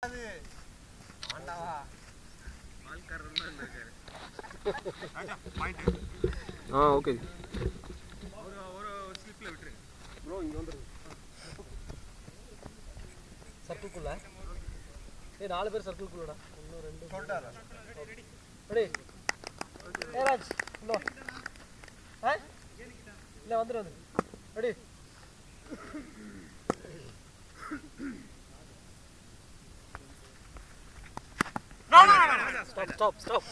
ஆ okay சர்க்கிள்குள்ள ஏய் நாலு பேர் சர்க்கிள்குள்ளடா ஒன்று ரெண்டு ரெடி ஏ ராஜ் இன்னோ ஆ இல்லை வந்துடு வந்து ready stop stop stop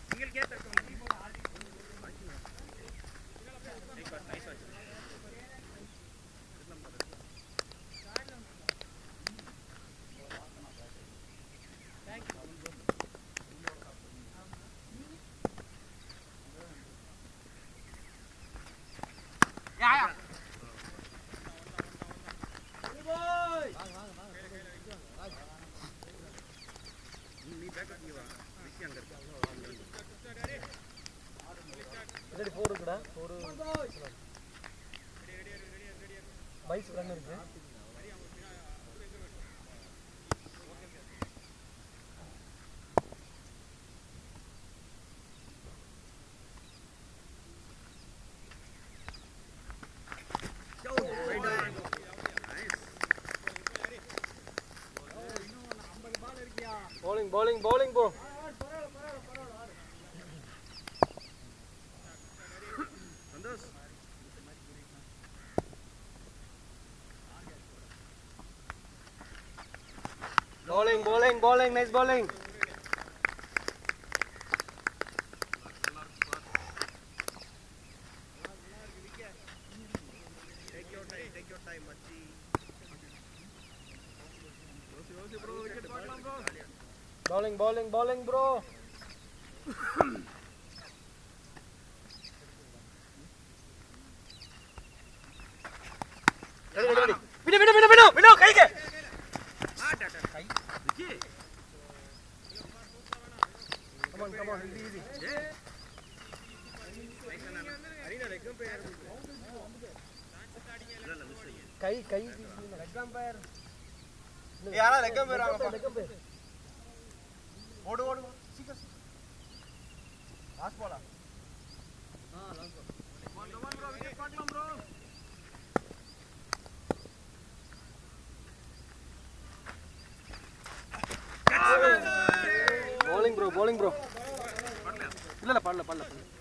ready four இருக்குடா ஃபோர் பைஸ் ரன் இருக்கு bowling bowling bowling bro bowling bowling bowling nice bowling bowling bowling bowling bro ready ready ready விடு விடு விடு விடு விடு கைக்கு come on come on easy easy கை கை லெக் அம்பயர் யாரா லெக்கம் போயிடுறாங்க லெக் அம்பயர் ஓடு ஓடு சீக்கிரம் லாஸ்ட் போலாம் bowling bro bowling bro இல்ல இல்ல படல படல படல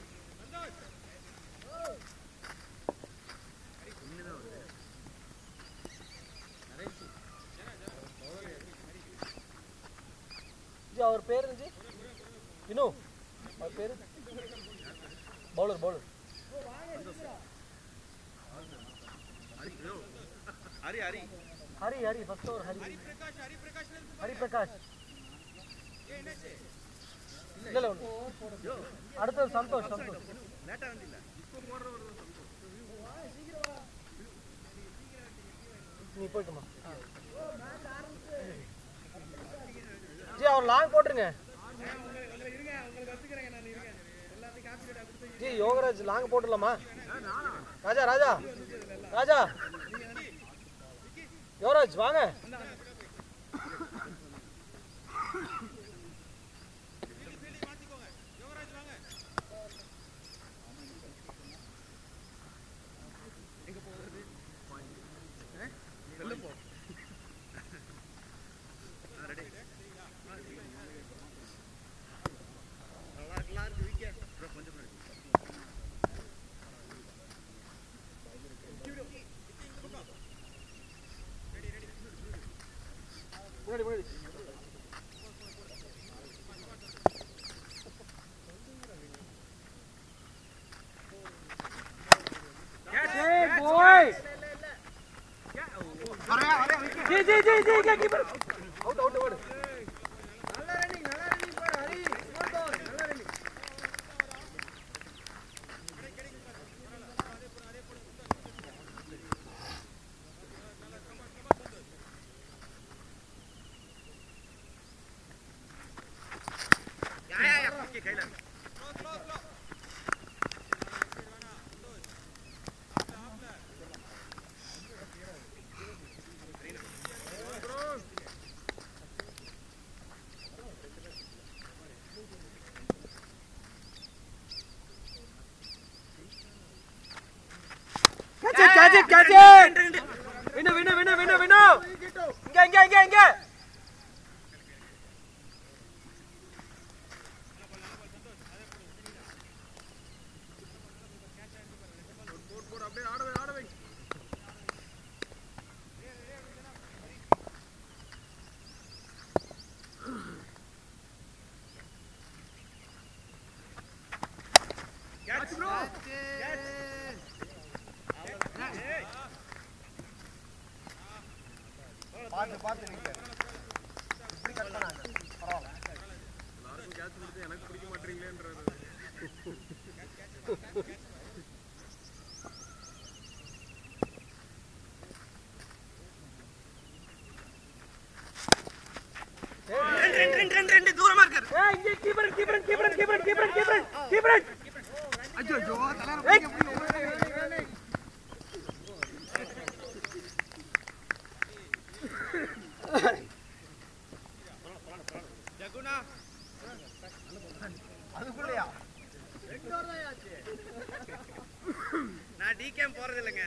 ஜி அவர் பேர் ஜி வினு அவர் பேர் bowler bowler Hari Hari Hari Hari first over Hari Hari Prakash இல்ல இல்ல ஒண்ணு. அடுத்தது சந்தோஷ் சந்தோஷ் லேட்டா வந்தில்ல நீ போய்க்குமா ஜி அவர் லாங் போட்டுருங்க ஜி யோகராஜ் லாங் போட்டுடலாமா ராஜா ராஜா ராஜா யோகராஜ் வாங்க நல்லா இருக்கலாம் இருக்கு விக்கெட் ப்ரோ கொஞ்சம் முன்னாடி முன்னாடி முன்னாடி boy வரையா வரையா விக்கெட் ஜி ஜி ஜி ஜி கே கீப்பர் அவுட் அவுட் அவுட் நல்ல ரன்னிங் நல்ல ரன்னிங் பாரு ஹரி ஸ்மால் பால் நல்ல ரன்னிங் யா யா யா ஓகே கையில இங்க இங்க இங்க இங்க பார்த்து பார்த்து நிக்க இப்படி கட் பண்ணாங்க பரவாயில்ல ஏய் இங்க keeper keeper keeper keeper keeper keeper keeper அதுக்குள்ளயா நான் டிகேம் போறது இல்லைங்க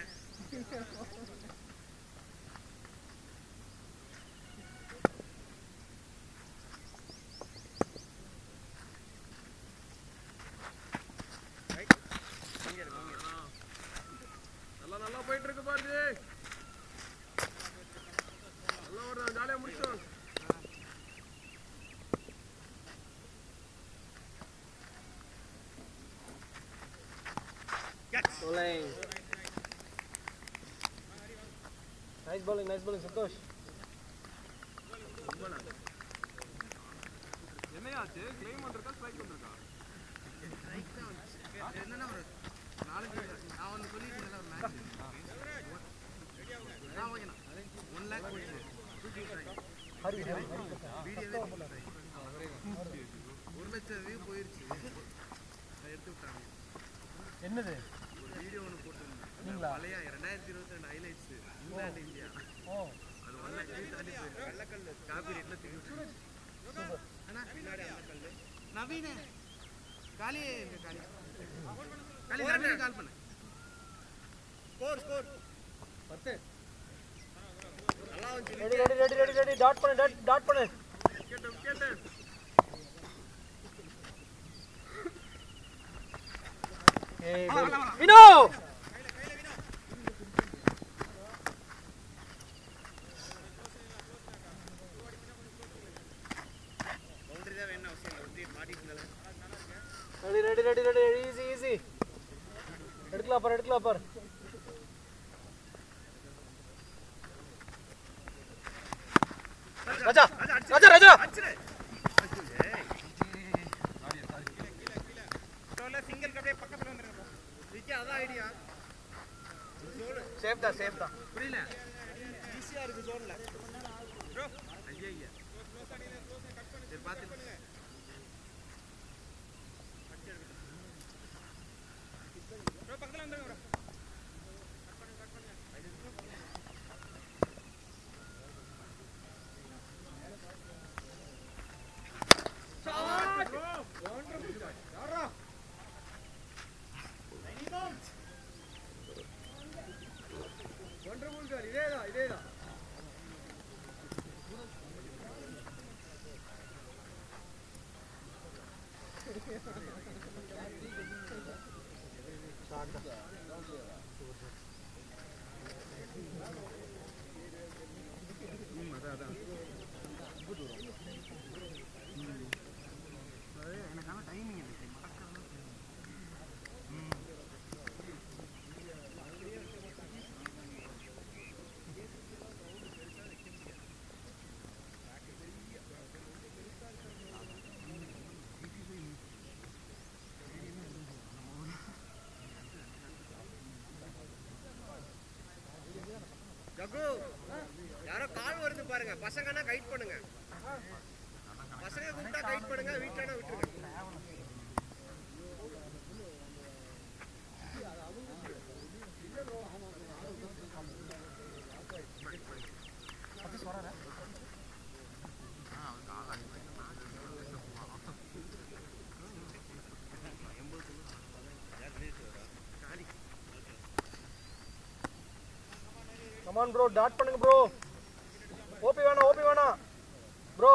நல்லா நல்லா போயிட்டு இருக்கு பாருங்க நல்லா ஒரு ஜாலியா முடிச்சோம் bowling nice bowling nice bowling Santosh என்னையாச்சு கிளைம் வந்திருக்கா ஸ்ட்ரைக் வந்திருக்கா என்னன்னா ஒரு நாலஞ்சு நான் ஒன்று சொல்லியிருந்தேன் ஒரு மேட்ச் நான் ஓகேண்ணா ஒன் லேக் ஹரி ஹரி ஒரு லட்சம் வியூ போயிருச்சு அதை எடுத்து விட்டாங்க என்னது ஒரு வீடியோ ஒன்று போட்டிருந்தேன் நீங்களா? பழைய ரெண்டாயிரத்தி இருபத்தி ரெண்டு ஹைலைட்ஸ் இங்கிலாந்து இந்தியா ஓ அது ஒன் லேக் வியூ தாண்டி போயிருக்கு வெள்ளக்கல் காப்பி ரேட்ல தூக்கி அண்ணா பின்னாடி அந்த கல்லு நவீன காலி எங்க காலி காலி நவீன கால் பண்ணு ஸ்கோர் ஸ்கோர் பத்து நல்லா வந்து ready ready ready ready ready dot பண்ணு டாட் டாட் பண்ணு விக்கெட் விக்கெட் ஏய் வினோ பவுண்டரி தான் வேணும் அவசியம் இல்லை ஒட்டி மாட்டிட்டு இருந்தாலும் ready ready ready ready easy easy எடுக்கலாம் பாரு எடுக்கலாம் பாரு ராஜா ராஜா ராஜா சிங்கிள் அப்படியே பக்கத்துல வந்துருங்க விக்கி அதான் ஐடியா சேஃப் தான் சேஃப் தான் புரியல ஈஸியா இருக்கு ஜோன்ல ப்ரோ ஐயா ஐயா சரி பார்த்து ஒன்றரை சார் இதேதான் இதேதான் எனக்கான டைமிங் இருக்கு ஜகு யாரோ கால் வருது பாருங்க பசங்கன்னா கைட் பண்ணுங்க பசங்க கூப்பிட்டா கைட் பண்ணுங்க வீட்டுல விட்டுருங்க கமான் ப்ரோ டாட் பண்ணுங்க ப்ரோ ஓபி வேணாம் ஓபி வேணாம் ப்ரோ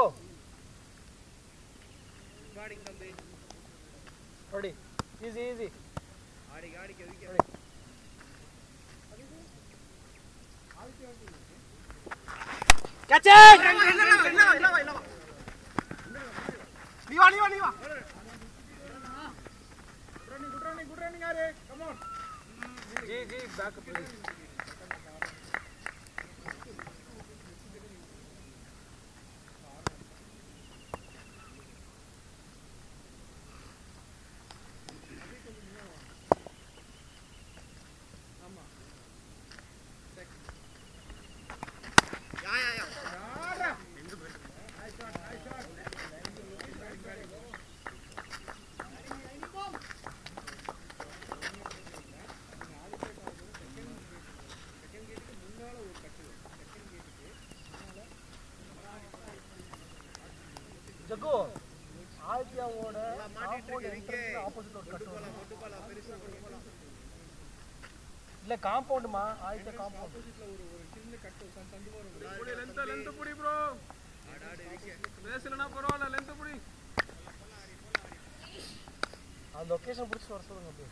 பாடிங்க தம்பி ரெடி ஈஸி ஈஸி ஆடி ஆடிக்க வைக்க நீ வா நீ வா நீ வா ji ji back please yeah yeah yeah ஜக்கு ஆதித்யாவோட காம்பவுண்ட் என்ட்ரன்ஸ் ஆப்போசிட் ஒரு கட்டு வரும். கொட்டு போலாம் பெருசா கொண்டு போலாம் இல்ல காம்பவுண்டுமா ஆதித்யா காம்பவுண்ட் புடி லென்த் லென்த் புடி ப்ரோ பேசலனா பரவாயில்ல லென்த் புடி அந்த லொகேஷன் பிடிச்சி வர சொல்லுங்க அப்படியே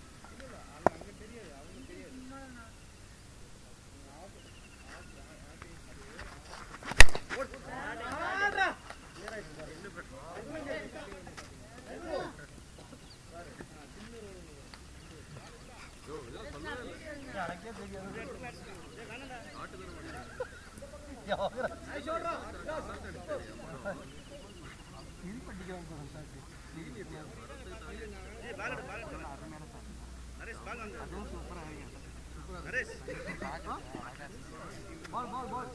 எனக்கே தெரியாது யாரா? திருப்பட்டிக்கு வந்து சார் ஏய் பால் எடு பால் எடு நரேஷ் பால் வந்து அதுவும் சூப்பரா நரேஷ் பால் பால் பால்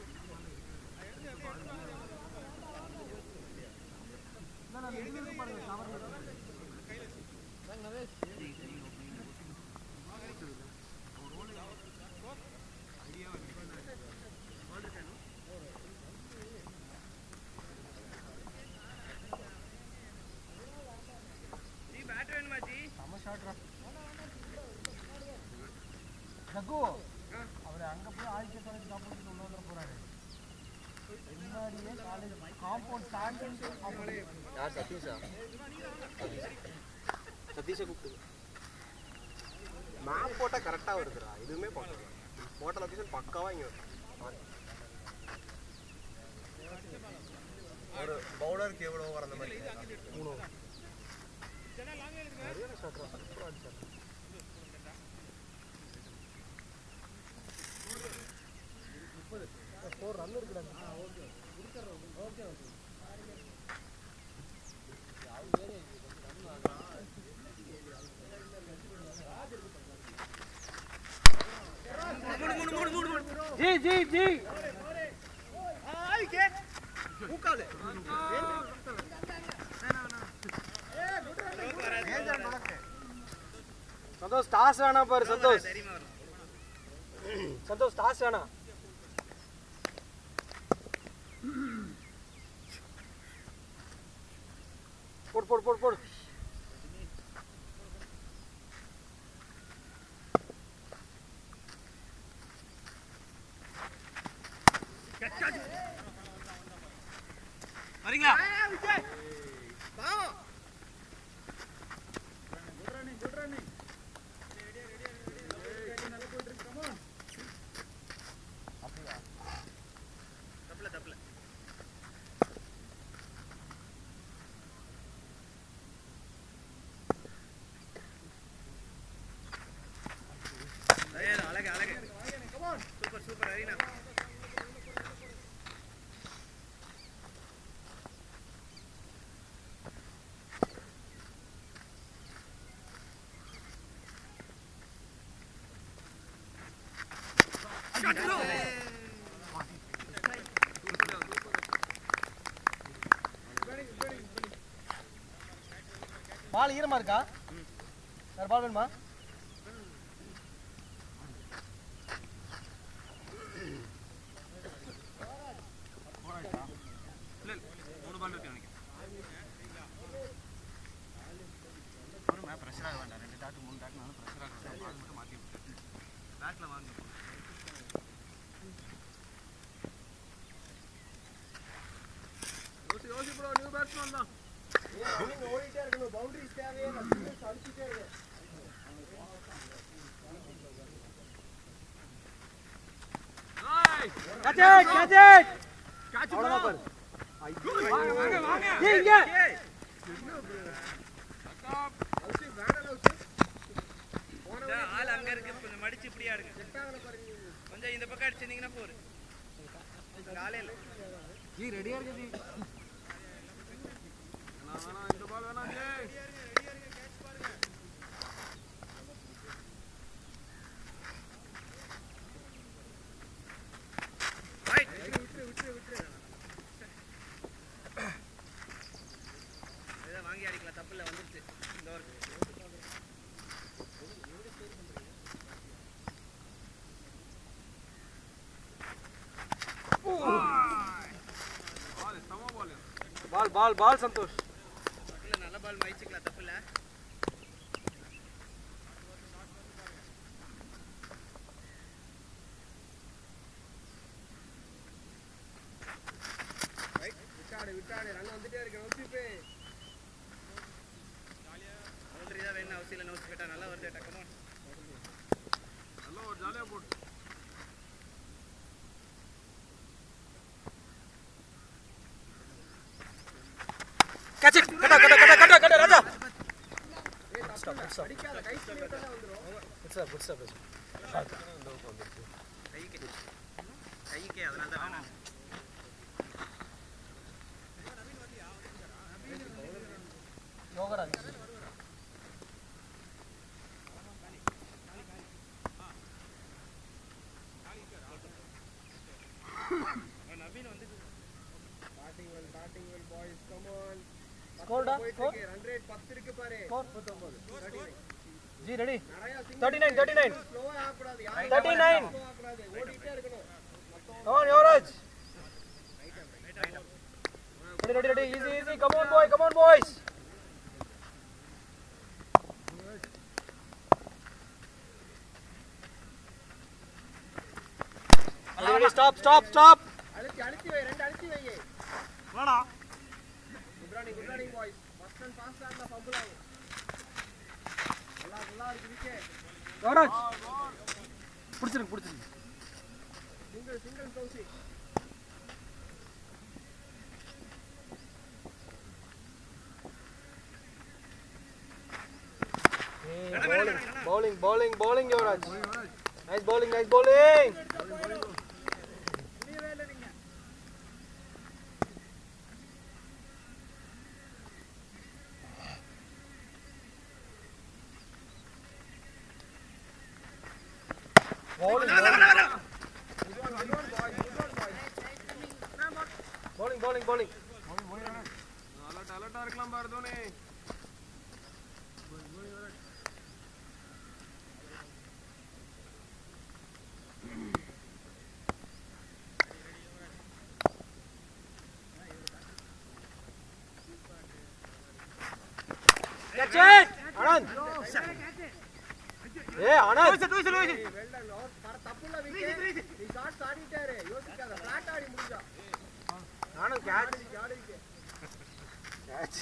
இல்ல நான் இது இருக்கு பாருங்க கவர்ல ஜி பேட் வேணுமா ஜி செம ஷாட்ரா ஜக்கு அவர் அங்க போய் ஆதித்ய காலேஜ் காம்பவுண்ட் உள்ள வந்துட போறாரு முன்னாடியே காலேஜ் காம்பவுண்ட் ஸ்டாண்டிங் யார் சதீஷா சதீஷை கூப்பிட்டு மேப் போட்டால் கரெக்டாக வருதுடா எதுவுமே பார்க்கல போட்ட லொக்கேஷன் பக்காவாக இங்கே ஒரு பவுலருக்கு எவ்வளோ வர அந்த மாதிரி மூணு சரியான ஷாட்ரா சூப்பரா அடிச்சாரு ஃபோர் ரன் இருக்குடாங்க ஜி ஜி ஜி மூக்காது சந்தோஷ் டாஸ் வேணாம் பாரு சந்தோஷ் தெரியுமா வரும் சந்தோஷ் டாஸ் வேணாம் போடு போடு போடு போடு வரீங்களா தப்புல தப்புல அழகு அழகு அழகு சூப்பர் சூப்பர் அரினா பால் ஈரமா இருக்கா வேற பால் வேணுமா இல்ல மூணு பால் இருக்கு எனக்கு ஒரு ப்ரெஷர் ஆக வேண்டாம் ரெண்டு டாட்டு மூணு டாட்டு நானும் ப்ரெஷர் ஆக வேண்டாம் பால் மட்டும் மாற்றி விட்டு பேட்டில் வாங்க ஜோசி ப்ரோ நியூ பேட்ஸ்மேன் தான் நீங்க ஓடிட்டே இருக்கணும் பவுண்டரிஸ் தேவையே இல்லை singles அடிச்சுட்டே இரு. Nice Catch it, catch it. Catch அவ்வளவுதான் ப்ரோ பாரு. வாங்க வாங்க வாங்க ஏய், இங்க. ஹவுசி, வேணாம் ஹவுசி. ஆள் அங்க இருக்கு கொஞ்சம் மடிச்சு இப்படியா எடுங்க கொஞ்சம் இந்த பக்கம் அடிச்சிருந்தீங்கன்னா போரு காலையில ஜி ரெடியா இருக்கு ஜி வேணாம் வேணாம் இந்த பால் வேணாம் ஜெய் ரைட் இதை வாங்கி அடிக்கலாம் தப்பு இல்லை வந்துருச்சு இந்த ஒரு பால் சம பால் பால் பால் பால் சந்தோஷ் இல்ல நல்ல பால் மயிச்சுக்கலாம் தப்பு இல்லை விட்டாடு விட்டாடு ரன் வந்துட்டே இருக்கு ஹவுசி பே பவுண்டரி தான் வேணும் அவசியம் இல்லை நோச்சு கேட்டா நல்லா வருது டக்கமா நல்லா ஒரு ஜாலியா போட்டு catch it கட்ட கட்ட கட்ட கட்ட கட்ட ராஜா அடிக்காத கை ஸ்லீவ் தானே வந்துரும் குட் சார் குட் சார் கைக்கு கைக்கே அதனால தான் வேணாம் யோகராஜ் நவீன் வந்து batting well batting well boys come on Score டா, போயிட்டு score. இருக்கு ரன் ரேட் 10 இருக்கு பாரு Score. 39 ஜி ரெடி நிறைய 39 39 ஸ்லோவா ஆகக்கூடாது 39 ஸ்லோவா ஆகக்கூடாது ஓடிட்டே இருக்கணும் come on Yogaraj ready ready ready easy easy come on boy come on boys ready ready stop stop stop அழுத்தி அழுத்தி வை ரெண்டு அழுத்தி வை வாடா good running good running boys first and fast ஆனா ஃபம்பிள் ஆகும் நல்லா நல்லா இருக்கு விக்கெட் யோகராஜ் பிடிச்சிருக்கு பிடிச்சிருக்கு சிங்கிள் சிங்கிள் கௌசி bowling bowling bowling bowling Yuvraj nice bowling nice bowling bowling bowling bowling bowling alert அலர்ட்டா இருக்கலாம் பாரு தோனி catch it anand ஏ ஆனந்த் வெல் டன் பர தப்புல விக்கெட் நீ ஷாட்ஸ் ஆடிட்டாரு யோசிக்காத ஃபிளாட் ஆடி முடிஞ்சா ஆனந்த் catch ஆடி ஆடி wicket catch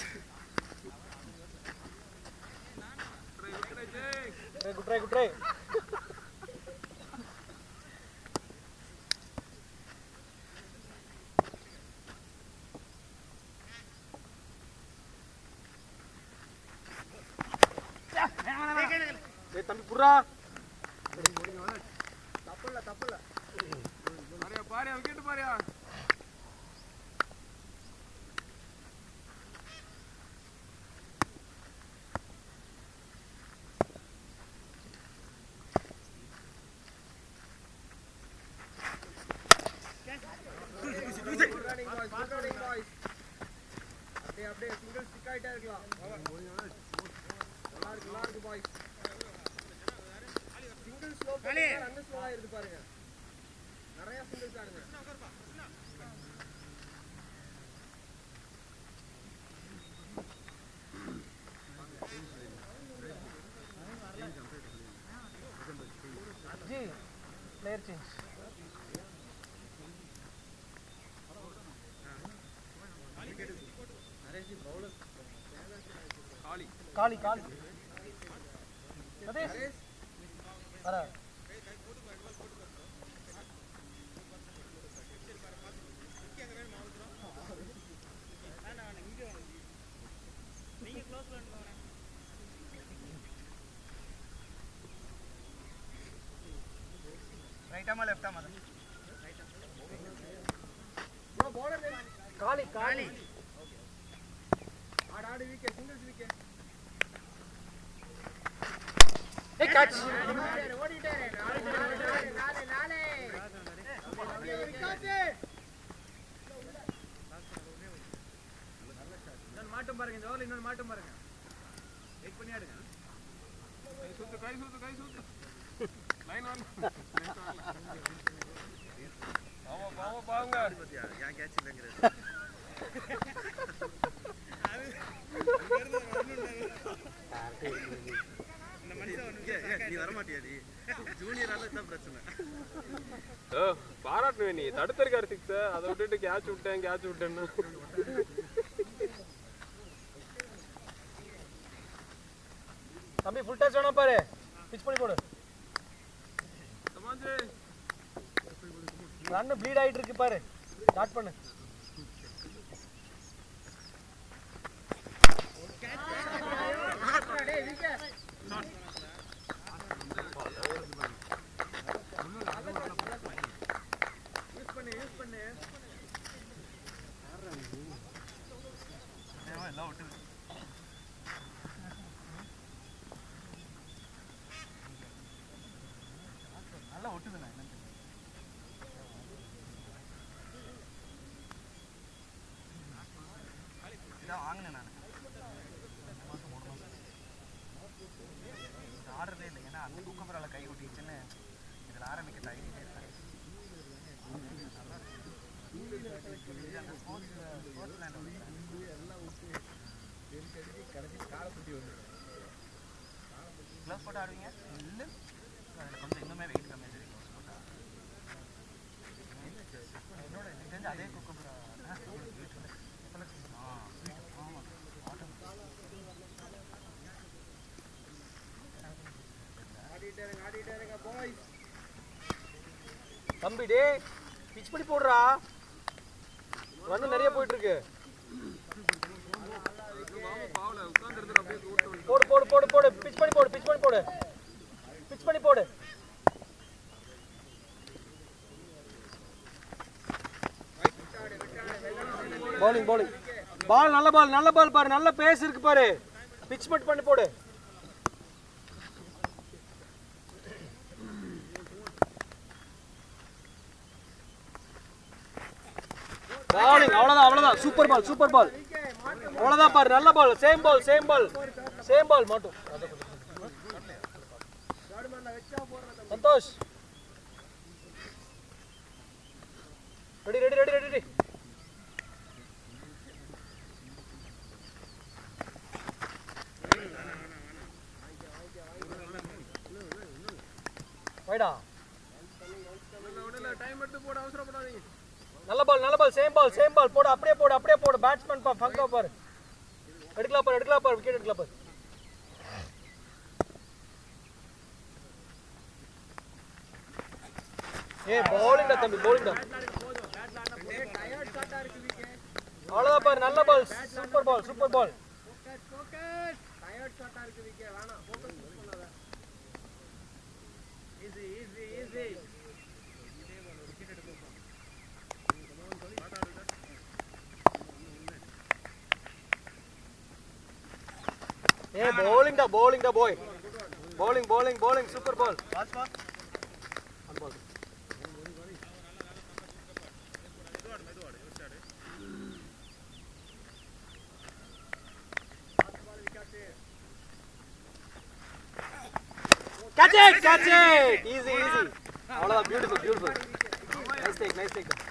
try try Jai Hey, good try good try ஏய் தம்பி புர்ரா தப்புல தப்புல பாரியா பாரியா விக்கெட் பாரியா good running boys good running boys அப்படியே அப்படியே சிங்கிள் ஸ்டிக் ஆயிட்டே இருக்கலாம் நல்லா இருக்கு நல்லா இருக்கு பாய்ஸ் சிங்கிள் ஸ்லோ பண்ணி ரன் ஸ்லோவா இருக்கு பாருங்க நிறைய சிங்கிள்ஸ் ஆடுங்க जी player change காளி காளி காளி சதீஷ் வர ரைட்டாமா லெஃப்டாமா ப்ரோ பவுலர் காளி காளி ஆடு ஆடு விக்கெட் சிங்கிள்ஸ் விக்கெட் ஏ கேட்ச் ஓடிட்டாரு நாலு நாலு நாலு நாலு விக்காச்சு இன்னொன்று மாட்டும் பாருங்க இந்த ஓவரில் இன்னொன்று மாட்டும் பாருங்க வெயிட் பண்ணி ஆடுங்க கை சுத்து கை சுத்து கை சுத்து லைன் ஒன் பாவ பாவ பாவங்க ஏன் கேட்ச் இல்லைங்கிறது நீ வரமாட்டியா நீ ஜூனியரால தான் பிரச்சனை ஓ பாராட்டுவே நீ தடுத்திருக்காரு சிக்ஸ் அதை விட்டுட்டு கேட்ச் விட்டேன் கேட்ச் விட்டேன்னு தம்பி ஃபுல் டச் வேணா பாரு பிச் பண்ணி போடு சமாஜே ரன் ப்ளீட் ஆயிட்டு இருக்கு பாரு ஸ்டார்ட் பண்ணு டேய் விக்கெட் யூஸ் பண்ணு யூஸ் பண்ணு எல்லாம் விட்டுது நல்லா ஒட்டுதுண்ணா என்னன்னு தெரியல. இதான் வாங்கினேன் நான் மாதம் மூணு மாதம் இது ஆடுறதே இல்லை ஏன்னா அந்த தூக்கம்பரால கை ஒட்டிச்சுன்னு இதில் ஆரம்பிக்க தயங்கிட்டே இருக்காங்க இது அந்த ஸ்போர்ட்ஸ் ஸ்போர்ட்ஸ் லேண்ட் க்ளவுஸ் போட்டு ஆடுவீங்க இல்லை அதில் கொஞ்சம் இன்னுமே வெயிட் கம்மியாக தெரியும் க்ளவுஸ் போட்டா என்னோட எனக்கு தெரிஞ்ச அதே குக்கம்பரா ஆ ஆமாம் ஆடிட்டே இருங்க ஆடிட்டே இருங்க பாய்ஸ் தம்பி டே பிச் பண்ணி போடுறா ரன் நிறைய போயிட்டு இருக்கு பாவ பாவல உட்கார்ந்து இருந்து அப்படியே கூட்டு வந்து போடு போடு போடு போடு பிச் பண்ணி போடு பிச் பண்ணி போடு பிச் பண்ணி போடு பவுலிங் பவுலிங் பால் நல்ல பால் நல்ல பால் பாரு நல்ல பேஸ் இருக்கு பாரு பிச் மட் பண்ணி போடு பவுலிங் அவ்வளவுதான் அவ்வளவுதான் சூப்பர் பால் சூப்பர் பால் அவ்வளவுதான் பாரு நல்ல ball same ball same ball same ball மாட்டும் Santosh ready ready ready ready ready வைடா உடனே டைம் எடுத்து போட அவசரப்படாதீங்க நல்ல பால் நல்ல பால் சேம் பால் சேம் பால் போடு அப்படியே போடு அப்படியே போடு பேட்ஸ்மேன் பா ஃபங்கா பாரு எடுக்கலாம் பாரு எடுக்கலாம் பாரு விக்கெட் எடுக்கலாம் பாரு ஏ பவுலிங்டா தம்பி பவுலிங்டா டயர்ட் ஷாட்டா இருக்கு விக்கெட் அவ்வளவுதான் பாரு நல்ல ball super ball super ball focus focus tired ஷாட்டா இருக்கு விக்கெட் வேணாம் ஃபோக்கஸ் மிஸ் பண்ணாத ஈஸி ஈஸி ஈஸி ஏ பவுலிங்டா பவுலிங்டா boy bowling bowling bowling super ball watch ball அந்த ball Catch it, catch it. Easy, easy. அவ்வளவுதான் beautiful beautiful nice take nice take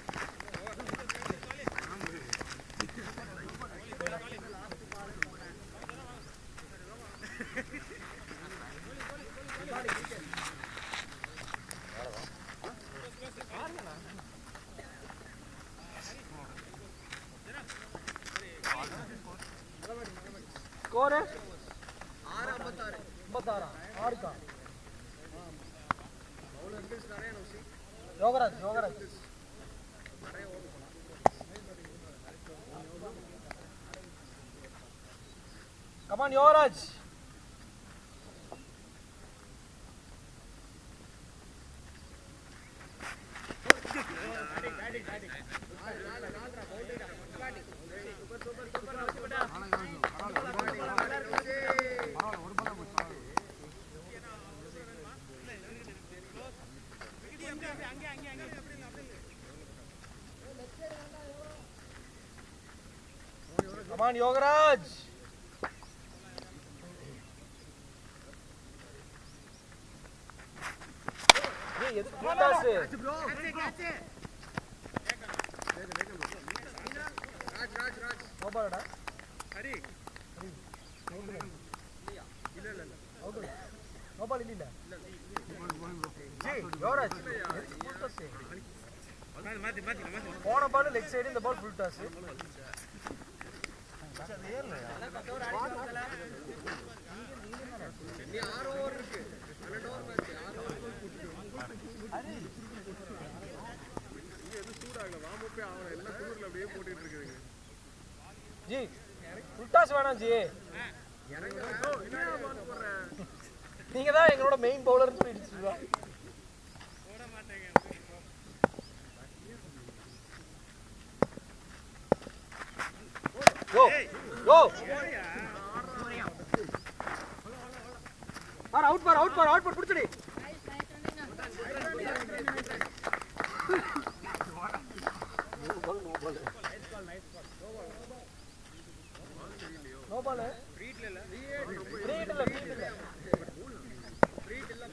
score ஆறு ஐம்பத்தாறு ஐம்பத்தாறா ஆறுக்கா அவ்வளோ இங்கிலீஷ் நிறைய நோசி யோகராஜ் யோகராஜ் நிறைய ஓடும் கமான் யோகராஜ் கமான் யோகராஜ் ஏய் எதுக்கு கூட்டாஸ் ராஜ் ராஜ் ராஜ் நோபாலடா ஹரி அவுட் நோபால் இல்ல ஜி யோகராஜ் எதுக்கு கூட்டாஸ் மாத்தி மாத்தி மாத்தி போன பால் லெக் சைடு இந்த பால் ஃபுல் டாஸ் நீ ஆறு ஓவர் இருக்கு பன்னெண்டு ஓவர் மேட்ச் ஆறு ஓவர் ஜி ஃபுல் டாஸ் வேணாம் ஜி நீங்க தான் எங்களோட மெயின் பவுலர் சொல்லிடுச்சு கோ கோ பார் அவுட் பார் அவுட் பார் அவுட் பார் பிடிச்சடி நோ பால் ஃப்ரீட்ல இல்ல ஃப்ரீட் இல்ல ஃப்ரீட் இல்ல ஃப்ரீட் இல்ல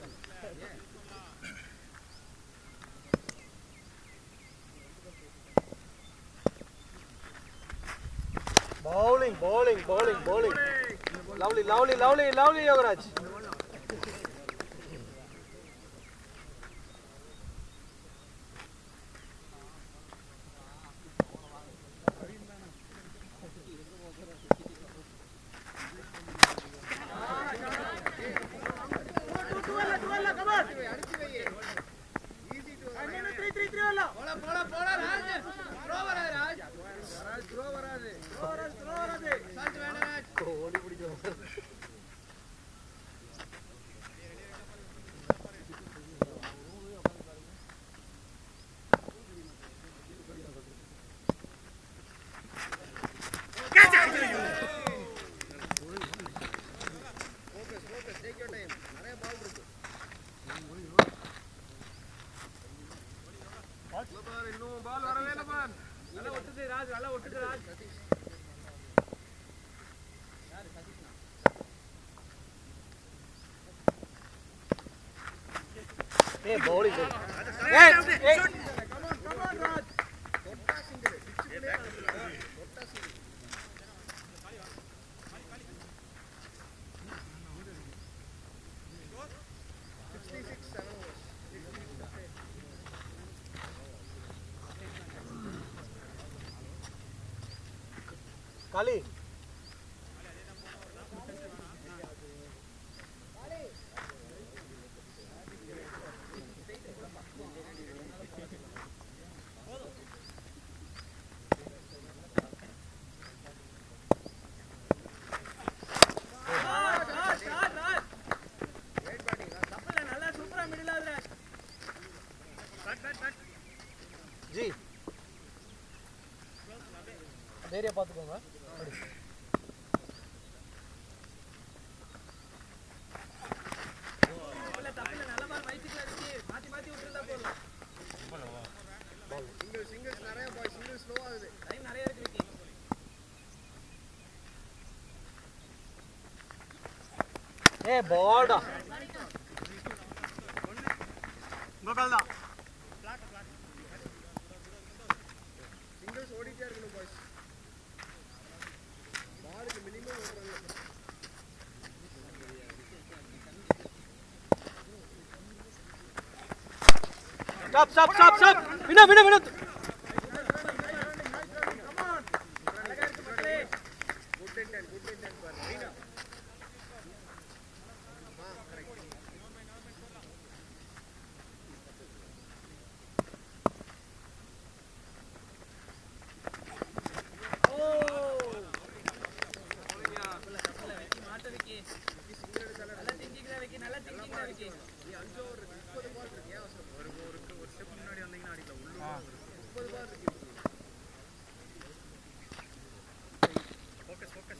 bowling bowling bowling bowling lovely lovely lovely lovely yogaraj அடிச்சு வை ஈஸி டு போல போல போல ராஜ் த்ரோ வர ராஜ் ராஜ் த்ரோ வராது சால்ட் வேணாம் ராஜ் ஓடி பிடிக்கும் focus focus take your time நிறைய பால் இருக்கு இன்னும் பால் வரவே இல்லை பார் நல்லா ஒட்டுது ராஜ் நல்லா ஒட்டுது ராஜ் ஏய் bowling ஏய் ஏய் தொட்டா சிங்கிள் தொட்டா single sixty six seven overs காலி வெயிட் பேட்டிங் நல்லா சூப்பரா மிடில் ஆகுது ஜி தைரியா பாத்துக்கோங்க அப்படி. இல்ல தப்பில்ல நல்ல பால் வயிற்றுக்குள்ள இருக்கு மாத்தி மாத்தி விட்டுருந்தா போதும் சிங்கிள் சிங்கிள்ஸ் நிறைய பாய் சிங்கிள் ஸ்லோ ஆகுது டைம் நிறைய இருக்கு விக்கி ஏய் பால்டா கோகால் தான் சிங்கிள்ஸ் ஓடிட்டே இருக்கணும் பாய்ஸ் பாலுக்கு மினிமம் ஒரு run stop stop stop stop வினா வினா வினா குட் intent, good intent பாரு. Rina. ஆ, correct. நீ அஞ்சு over இருக்கு, முப்பது ball இருக்கு, ஏன் அவசரம்? ஒரு ஒரு ஒரு ஸ்டெப் முன்னாடி வந்தீங்கன்னா அடிக்கலாம் உள்ள முப்பது ball இருக்கு இப்போதைக்கு. Focus focus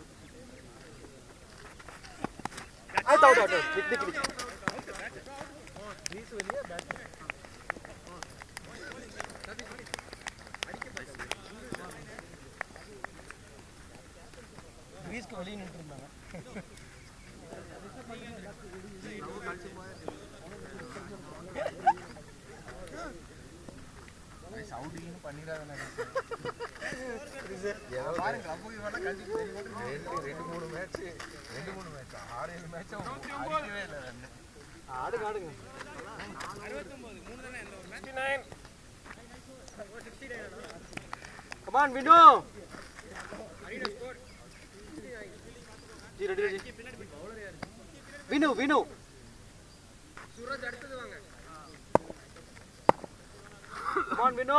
out out out nick nick nick வீஸ் வெளியே பேட் வீஸ்க்கு வெளியே நின்று இருந்தாங்க சவுடின்னு பண்ணிடாத பாருங்க அப்போ இவனா கண்டிப்பா ரெண்டு ரெண்டு மூணு மேட்ச் ரெண்டு மூணு மேட்ச் ஆறு ஏழு மேட்ச் அடிக்கவே இல்லை ரெண்டு ஆடுங்க ஆடுங்க come on Vinu ji ready ready Vinu Vinu Suraj அடுத்தது வாங்க கமான் வினு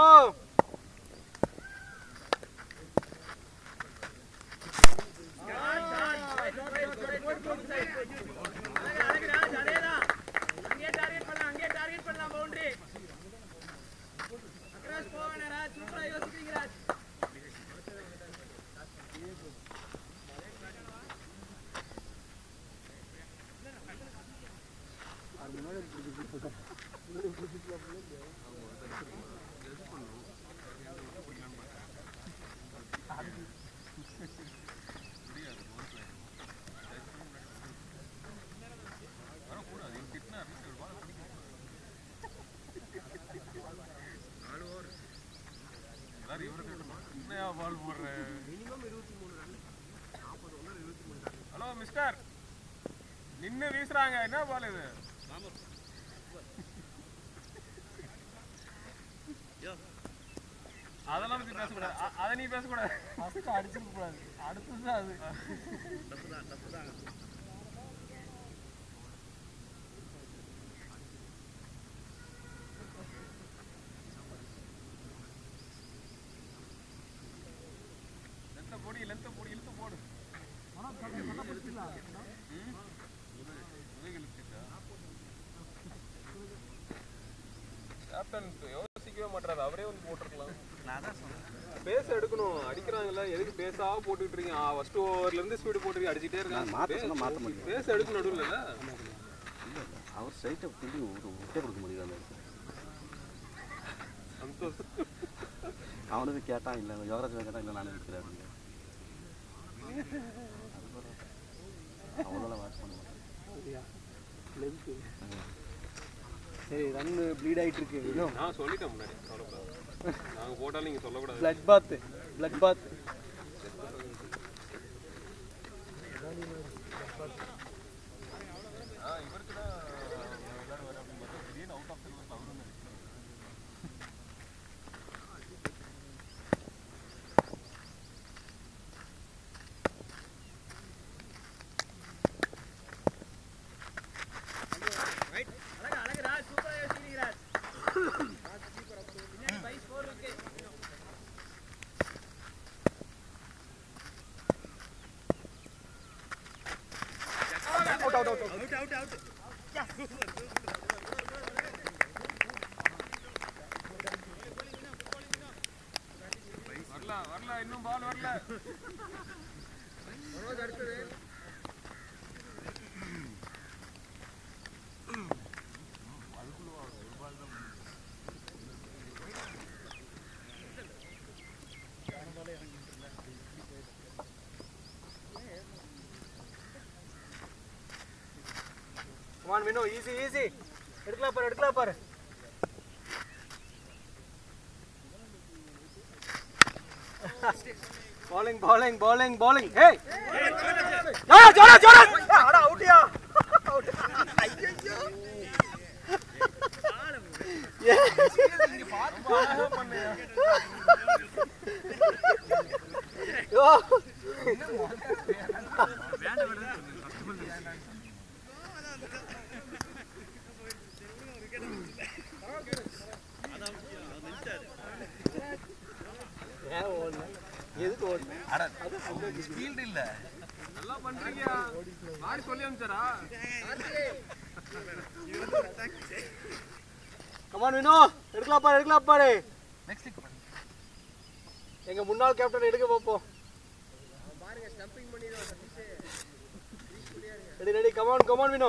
ஹலோ மிஸ்டர் நின்னு வீசுறாங்க என்ன பால் இது அதெல்லாம் பத்தி பேசக்கூடாது அ- அதை நீ பேசக்கூடாது ஃபர்ஸ்ட் அடிச்சிருக்க கூடாது அடுத்தது அது தப்பு தான் தப்பு தான் லென்த்த போடி லென்த்த போடி இழுத்து போடு ம்? முதுகு இழுத்துட்டா? கேப்டன் யோசிக்கவே மாட்டாரு அவரே வந்து போட்டிருக்கலாம் நான் தான் சொன்னேன் பேஸ் எடுக்கணும் அடிக்கிறாங்கல்ல எதுக்கு பேஸா போட்டுட்டு இருக்கீங்க ஃபர்ஸ்ட் ஓவர்ல இருந்து ஸ்பீடு போட்டு அடிச்சிட்டே மாத்த சொன்னா மாத்த இருக்காங்க முடியும். பேஸ் எடுக்க நடுவுல அவர் ஸ்ட்ரைட்டை திரும்பி ஒரு விட்டே கொடுக்க முடியாது அந்த இடத்துல. சந்தோஷம் அவனுக்கு கேட்டான் இல்லை யோகராஜ் கேட்டான் இல்லை நானே இருக்கிறேன் அப்படின்னு அவ்வளோ வாட்ச் பண்ண மாட்டேன் சரி ரன் ப்ளீட் ஆயிட்டு இருக்கு இன்னும் நான் சொல்லிட்டேன் முன்னாடி சொல்லக்கூடாது நாங்க போட்டாலும் நீங்க சொல்லக்கூடாது பிளட் பாத் பிளட் பாத் ஆ, இவருக்கு தான் விளையாடுவாரு அப்படின்னு பார்த்தா திடீர்னு அவுட் ஆஃப் சர்வீஸ் அவரும் அவுட் அவுட் அவுட் வரல வரல இன்னும் பால் வரல மனோஜ் அடுத்தது கமான் வினோ ஈஸி ஈஸி எடுக்கலாம் பாரு எடுக்கலாம் பாரு bowling bowling bowling bowling hey ஜோரா ஜோரா ஜோரா அட அவுட்டியா யோ ஏன் ஓடல எதுக்கு ஓடல ஃபீல்டு இல்ல நல்லா பண்றீங்க யாரு சொல்லி அனுப்பிச்சாரா கமான் வினோ எடுக்கலாம் பாரு எடுக்கலாம் பாரு நெக்ஸ்ட் வீக் பண்ணு எங்க முன்னாள் கேப்டன் எடுக்க பார்ப்போம் பாருங்க ஸ்டம்பிங் பண்ணிடுவோம் Satish ready ready come on come on Vino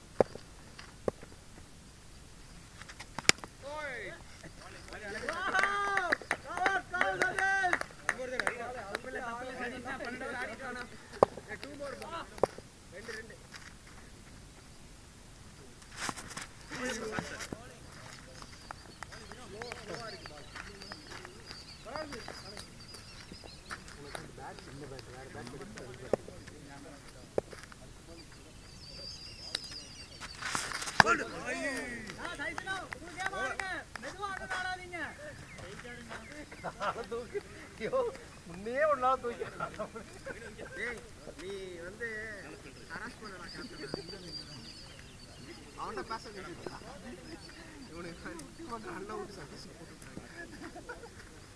ஐயோ முன்னே ஒரு நாள் தூக்கி ஏய் நீ வந்து ஹராஸ் பண்ணடா கேப்டன் அவன்கிட்ட பேச வேண்டியது இவனுக்கு இவன் அண்ணன் விட்டு சதீஷ் போட்டுட்டாங்க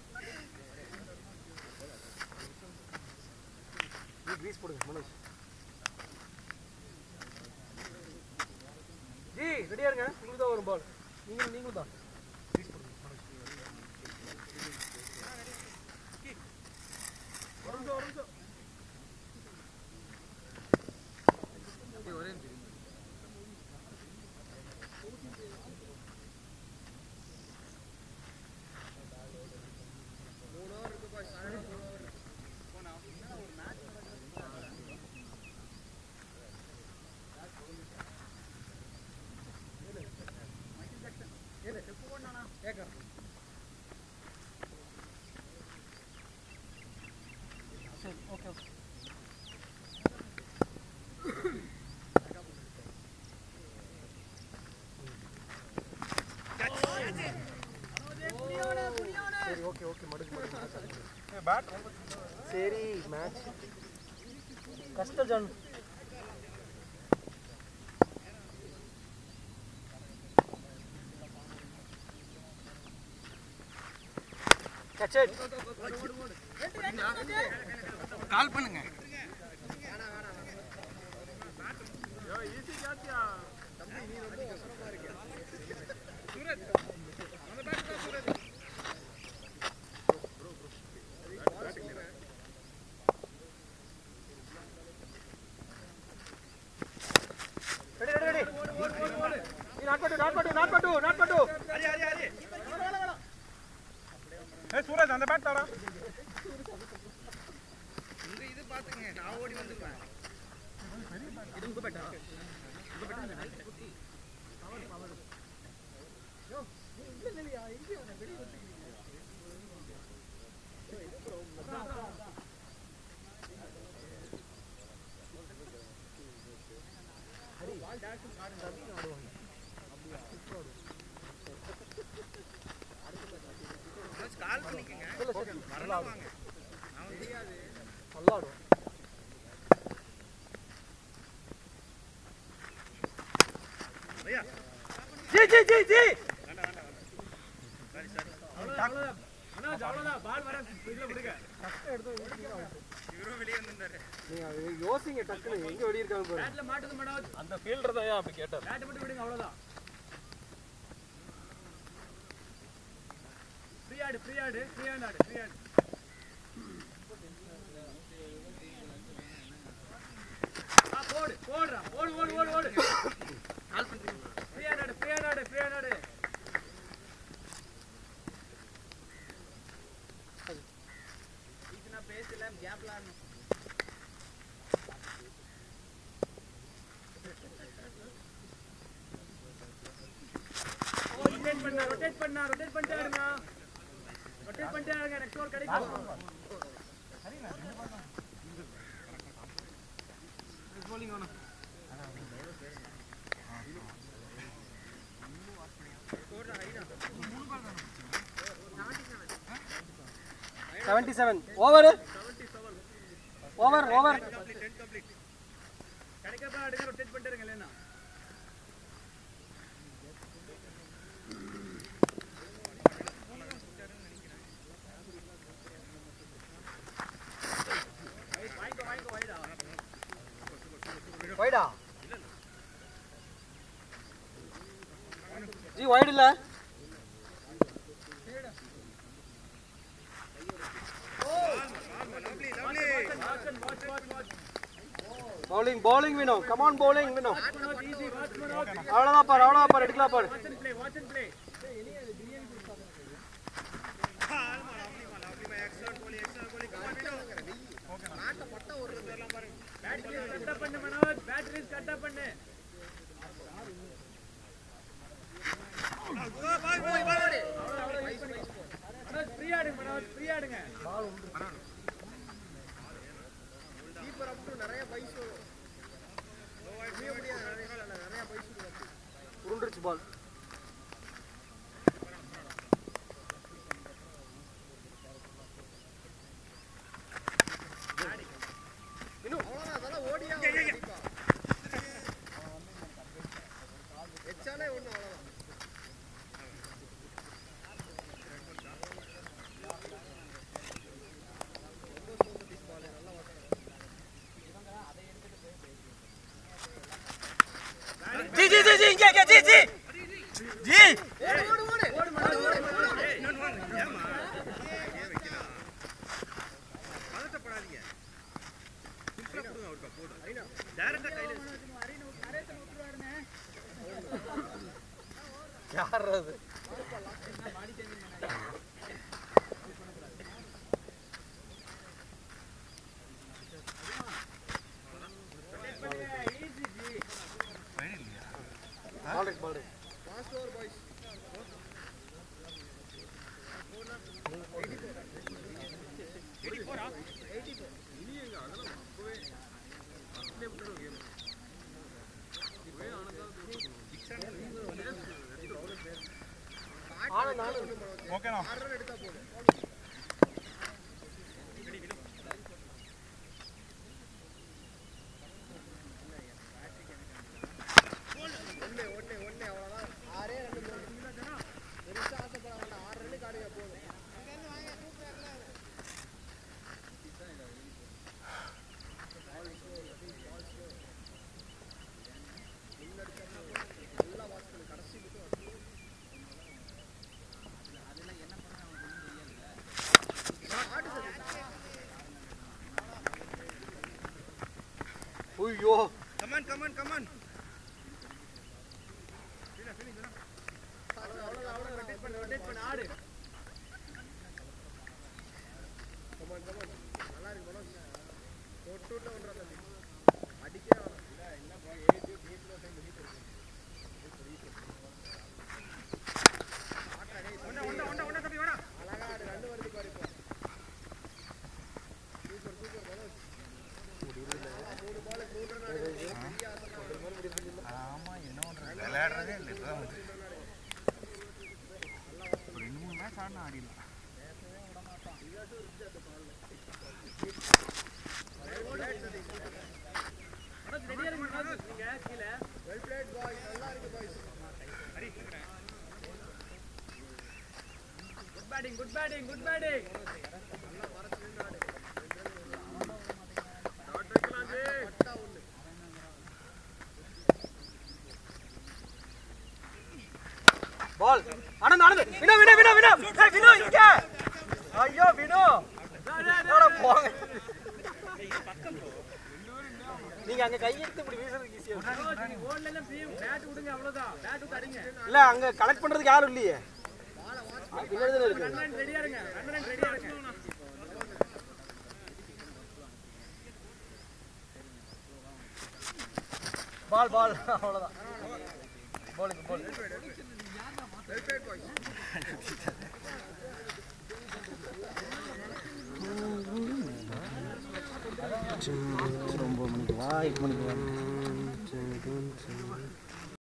நீ கிரீஸ் போடுங்க மனோஜ் ஜி ரெடியா இருங்க உங்களுக்கு தான் வரும் பால் நீங்களும் நீங்களும் தான் கிரீஸ் போடுங்க மனோஜ் மூணு ஓவர் இருக்கு பாய் சாயங்காலம் மூணு ஓவர் இருக்கு சரி ஓகே ஓகே சரி ஓகே ஓகே மடுக்கு மடுக்கு சரி மேட்ச் கஷ்ட ஜான் Catch it. கால் பண்ணுங்க ஈஸி கேட்சியா Ready, ready, ready. நீ not பட்டு, not பட்டு, not பட்டு, not பட்டு. சூரஜ் அந்த பேட் தாடா உங்க இது பாத்துங்க நான் ஓடி வந்துருவேன் இது உங்க பேட்டா கால் பண்ணிக்கங்க இல்ல, சரி, நல்லா ஆடும். வாங்க நல்லா ஆடும். ஐயா ஜி, ஜி, ஜி, ஜி. சாரி சாரி இவரும் வெளியே வந்திருந்தாரு நீங்க அது யோசிங்க டக்குனு எங்க வெளிய இருக்காங்க பாருங்க அந்த ஃபீல்டர் தான் ஏன் அப்படி கேட்டார் கால் பண்ணுங்க bowling ஆனா seventy seven over over over கிடைக்கப்பா அடுங்க ரொட்டேட் பண்ணிட்டு இருங்க இல்லைன்னா வைடா ஜி வைடு இல்ல பவுலிங் பவுலிங் வேணும் கமான் பவுலிங் வேணும் அவ்வளோதான் பாரு அவ்வளோதான் பாரு எடுக்கலாம் பாரு கீப்பர் அப் நிறைய பைஸ் வரும் முடிய முடியாது நிறைய நிறைய பைஸ் வரும் உருண்டுருச்சு பால் அவ்வளவுதான் அதெல்லாம் ஓடியா வரும் கண்டிப்பா எச்சாலே ஒண்ணு அவ்வளவுதான் ஜி ஜி ஜி ஜி இங்க இங்க ஜி ஜி ஜி ஓடு ஓடு ஓடு ஓடு பதட்டப்படாதீங்க சிம்பிளா கொடுங்க அவருக்கு போடு டைரக்டா கையில யார் அது ball right, ball right. Fast over boys Anand Anand ஓகேண்ணா ஆறு ரன் எடுத்தா போதும் ஒண்ணு ஒண்ணு ஒண்ணு அவ்வளவுதான் ஆறே ரெண்டு போதும் பெருசா ஆசைப்பட வேண்டாம் ஆறு ரன் காடுங்க போதும் ஐயோ come on come on come on come on come on நல்லா இருக்கு மனோஜ் தொட்டு விட்டு ஒன்றா தம்பி அடிக்கவே வேணாம் அழகா ஆடு ரெண்டு வருது பாரு இப்போ சூப்பர் சூப்பர் மனோஜ் மூணு பால் மூணு ரன் ஆடு பெரிய ஆசை ஆமா என்ன பண்றது விளையாடுறதே இல்லை இப்பதான் வந்து ஒரு ரெண்டு மூணு மேட்ச் ஆடினா ஆடிடலாம் வெல் பிளேட் பாய்ஸ் நல்லா இருக்கு boys good batting good batting good batting பட்டா ஒண்ணு பால் ஆனந்த் ஆனந்த் வினோ வினோ வினோ வினோ ஏய் வினோ இங்க ஐயோ வினோ அட போங்க நீங்க அங்க கையெடுத்து இப்படி வீசுறதுக்கு ஈஸியா இல்ல அங்க கலெக்ட் பண்றதுக்கு யாரும் இல்லையே பின்னாடி தானே இருக்கு பால் பால் அவ்வளவுதான் bowling bowl well played boys ரொம்ப மணிக்கு வா எட்டு மணிக்கு வா